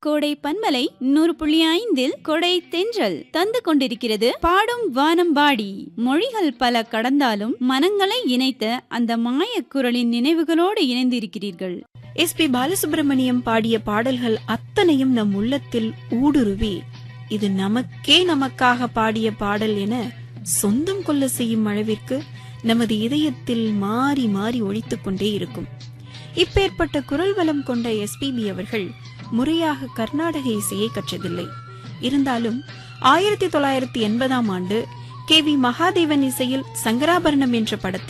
கோடை பன்மலை நூறு புள்ளி ஐந்தில் கொடை தென்றல் தந்து கொண்டிருக்கிறது பாடும் வானம்பாடி மொழிகள் பல கடந்தாலும் மனங்களை இணைத்த அந்த மாயக் குரலின் நினைவுகளோடு இணைந்திருக்கிறீர்கள் எஸ் பி பாலசுப்ரமணியம் பாடிய பாடல்கள் அத்தனையும் நம் உள்ளத்தில் ஊடுருவி இது நமக்கே நமக்காக பாடிய பாடல் என சொந்தம் கொள்ள செய்யும் அளவிற்கு நமது இதயத்தில் மாறி மாறி ஒழித்துக் கொண்டே இருக்கும் இப்பேற்பட்ட குரல் வளம் கொண்ட எஸ்பிபி அவர்கள் முறையாக கர்நாடக இசையை கற்றதில்லை இருந்தாலும் ஆயிரத்தி தொள்ளாயிரத்தி எண்பதாம் ஆண்டு கே வி மகாதேவன் இசையில் சங்கராபரணம் என்ற படத்தில்